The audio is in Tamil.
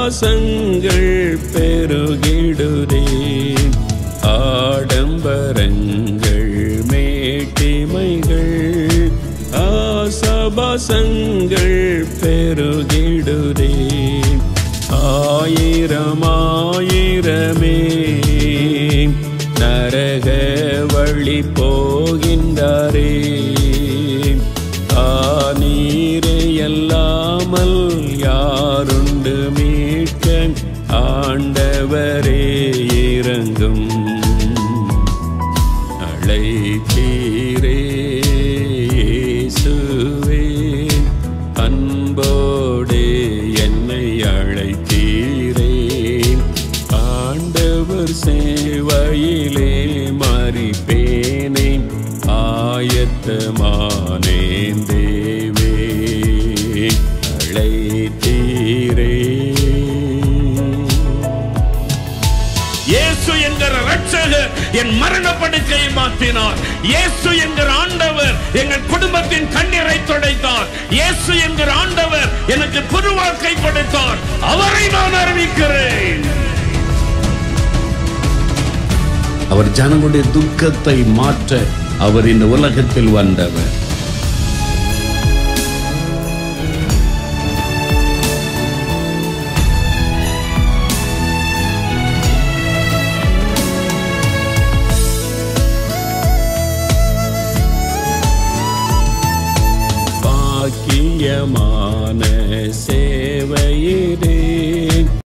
ஆசபாசங்கள் பெருகிடுதே ஆடம்பரங்கள் மேட்டிமைகள் ஆசபாசங்கள் பெருகிடுதே ஆயிரம் ஆயிரமே நரக வழி போகின்றாரே ஆநீரே அல்லாமல் யாருண்டு மீட்க ஆண்டவரே இறங்கும் அழைத்தீரே இயேசுவே அன்போடே என்னை அழைத்தீரே ஆண்டவர் சேவையிலே மறிப்பேனே ஆயத்தமானேன் தேவே அழைத்தீரே இயேசு என்கிற ரட்சகர் என் மரண படுக்கையை மாற்றினார் இயேசு என்கிற ஆண்டவர் எங்கள் குடும்பத்தின் கண்ணீரை துடைத்தார் இயேசு என்கிற ஆண்டவர் எனக்கு புது வாழ்க்கை படைத்தார் அவரை நான் அறிவிக்கிறேன் அவர் ஜனங்களுடைய துக்கத்தை மாற்ற அவர் இந்த உலகத்தில் வந்தவர் பாக்கியமான